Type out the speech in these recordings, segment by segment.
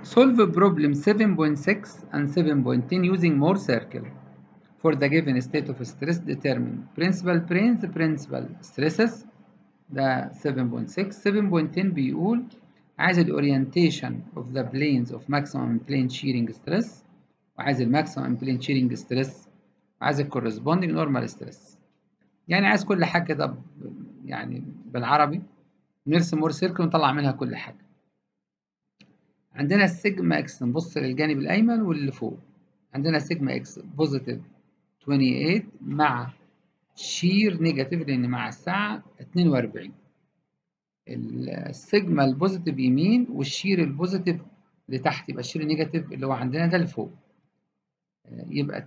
solve problem 7.6 and 7.10 using more circle for the given state of stress determine principal planes principal stresses ده 7.6 7.10 بيقول عايز ال orientation of the planes of maximum plane shearing stress وعايز ال maximum plane shearing stress وعايز ال corresponding normal stress يعني عايز كل حاجة كده يعني بالعربي نرسم مور سيركل ونطلع منها كل حاجة عندنا السيجما اكس نبص للجانب الأيمن واللي فوق عندنا سيجما اكس بوزيتيف 28 مع شير نيجاتيف لأن مع الساعة 42 السيجما البوزيتيف يمين والشير البوزيتيف لتحت يبقى الشير النيجاتيف اللي هو عندنا ده لفوق يبقى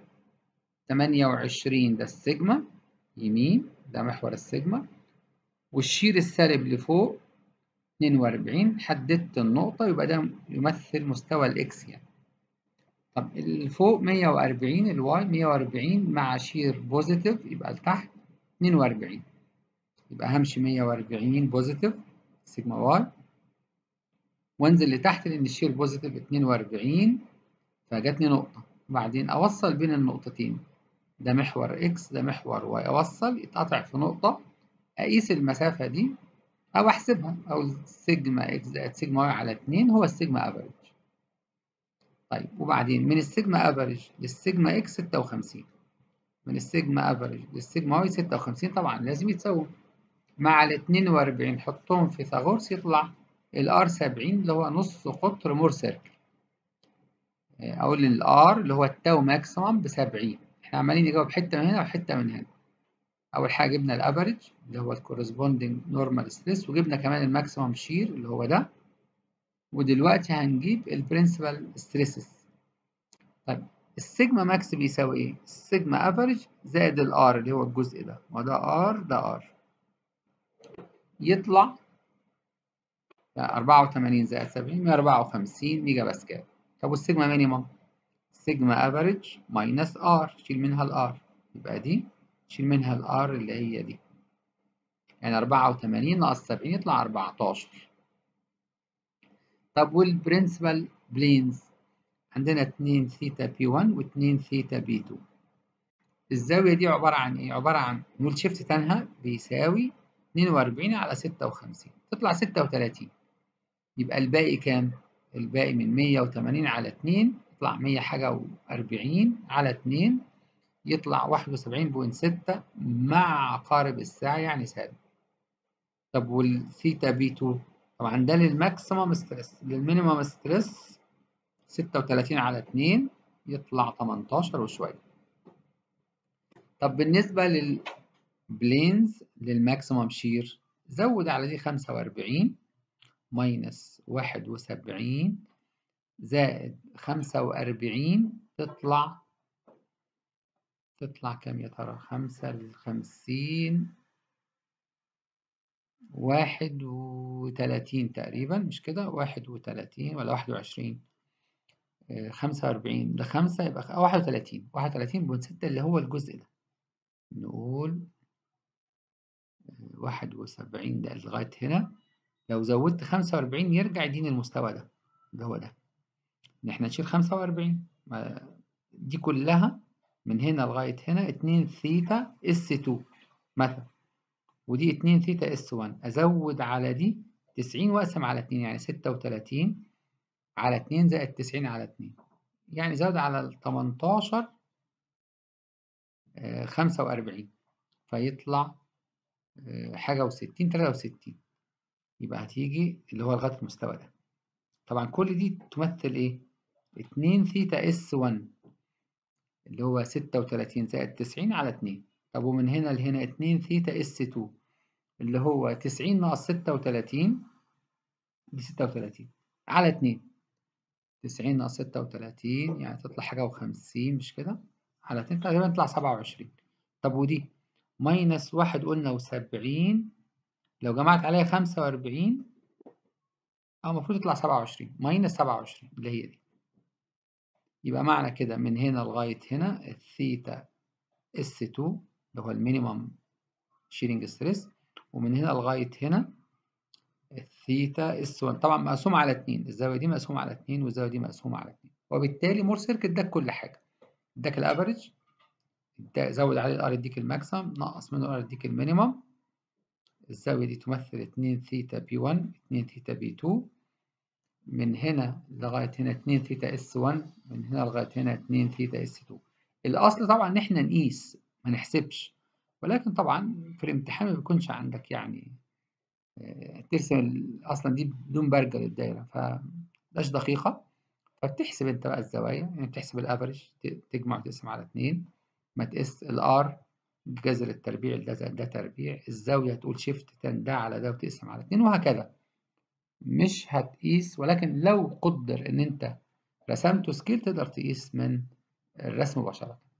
28 ده السيجما يمين ده محور السيجما والشير السالب لفوق 42 حددت النقطة يبقى ده يمثل مستوى الإكس يعني طب الفوق 140 الواي 140 مع شير بوزيتيف يبقى لتحت 42 يبقى همشي 140 بوزيتيف سيجما واي وانزل لتحت لأن الشير بوزيتيف 42 فجاتني نقطة وبعدين أوصل بين النقطتين ده محور إكس ده محور واي أوصل يتقطع في نقطة أقيس المسافة دي أو أحسبها أو سيجما إكس زائد سيجما واي على 2 هو السيجما أفريج طيب وبعدين من السيجما أفريج للسيجما إكس 56 من السيجما أفريج للسيجما واي 56 طبعا لازم يتساووا مع ال 42 حطهم في ثاغورس يطلع الار 70 اللي هو نص قطر مور سيركل أقول الار اللي هو التاو ماكسيمم ب 70 احنا عمالين نجاوب حتة من هنا وحتة من هنا أول حاجة جبنا الأفريج اللي هو الكورسبوندينج نورمال ستريس وجبنا كمان الماكسيمم شير اللي هو ده ودلوقتي هنجيب البرنسبال ستريسز طيب السيجما ماكس بيساوي ايه؟ السيجما افريج زائد الار اللي هو الجزء ده وده ار ده ار يطلع 84 زائد 70 154 ميجا باسكال طب والسيجما مينيمم سيجما افريج ماينس ار شيل منها الار يبقى دي شيل منها الار اللي هي دي يعني 84 ناقص 70 يطلع 14 طب والبرنسبال بلينز عندنا 2 ثيتا بي 1 و2 ثيتا بي 2 الزاوية دي عبارة عن ايه؟ عبارة عن نقول شيفت تانها بيساوي 42 على 56 تطلع 36 يبقى الباقي كام؟ الباقي من 180 على 2 يطلع 100 حاجة و40 على 2 يطلع 71.6 مع عقارب الساعة يعني سالب طب والثيتا بي 2 طبعا ده للماكسيمم ستريس للمينيمم ستريس 36 على 2 يطلع 18 وشوية طب بالنسبة للبلينز للماكسيمم شير زود على دي 45 ماينس 71 زائد 45 تطلع تطلع كام يا ترى؟ خمسة لخمسين واحد وتلاتين تقريبا مش كده؟ واحد وتلاتين ولا واحد وعشرين خمسة وأربعين ده خمسة يبقى واحد وتلاتين واحد وتلاتين بوينت ستة اللي هو الجزء ده نقول واحد وسبعين ده لغاية هنا لو زودت خمسة وأربعين يرجع يديني المستوى ده اللي هو ده إن إحنا نشيل خمسة وأربعين دي كلها من هنا لغاية هنا اتنين ثيتا اس 2 مثلا ودي اتنين ثيتا اس 1 أزود على دي تسعين وأقسم على اتنين يعني ستة وتلاتين على اتنين زائد تسعين على اتنين يعني زود على التمنتاشر خمسة وأربعين فيطلع حاجة وستين تلاتة وستين يبقى هتيجي اللي هو لغاية المستوى ده طبعا كل دي تمثل ايه؟ اتنين ثيتا اس 1 اللي هو ستة وتلاتين زائد تسعين على اتنين طب ومن هنا لهنا اتنين ثيتا اس 2 اللي هو تسعين ناقص ستة وتلاتين دي ستة وتلاتين على اتنين تسعين ناقص ستة وتلاتين يعني تطلع حاجة وخمسين مش كده على اتنين تقريبا تطلع سبعة وعشرين طب ودي ماينس واحد قلنا وسبعين لو جمعت عليها خمسة وأربعين أو المفروض يطلع سبعة وعشرين ماينس سبعة وعشرين اللي هي دي يبقى معنى كده من هنا لغاية هنا الثيتا اس 2 اللي هو المينيمم شيرنج ستريس ومن هنا لغاية هنا الثيتا اس 1 طبعا مقسومة على 2 الزاوية دي مقسومة على 2 والزاوية دي مقسومة على 2 وبالتالي مور سيركت اداك كل حاجة اداك الافريج زود عليه الار يديك الماكسيمم نقص منه الار يديك المينيمم الزاوية دي تمثل 2 ثيتا بي 1 2 ثيتا بي 2 من هنا لغاية هنا 2 ثيتا اس 1 من هنا لغاية هنا 2 ثيتا اس 2 الأصل طبعا إن إحنا نقيس ما نحسبش ولكن طبعا في الامتحان ما بيكونش عندك يعني ترسم أصلا دي بدون برجة للدايرة فمش دقيقة فبتحسب أنت بقى الزوايا يعني بتحسب الأفرج تجمع وتقسم على 2 ما تقيس الآر جذر التربيع ده زائد ده تربيع الزاوية تقول شيفت تان ده على ده وتقسم على 2 وهكذا مش هتقيس ولكن لو قدر ان انت رسمته سكيل تقدر تقيس من الرسم مباشرة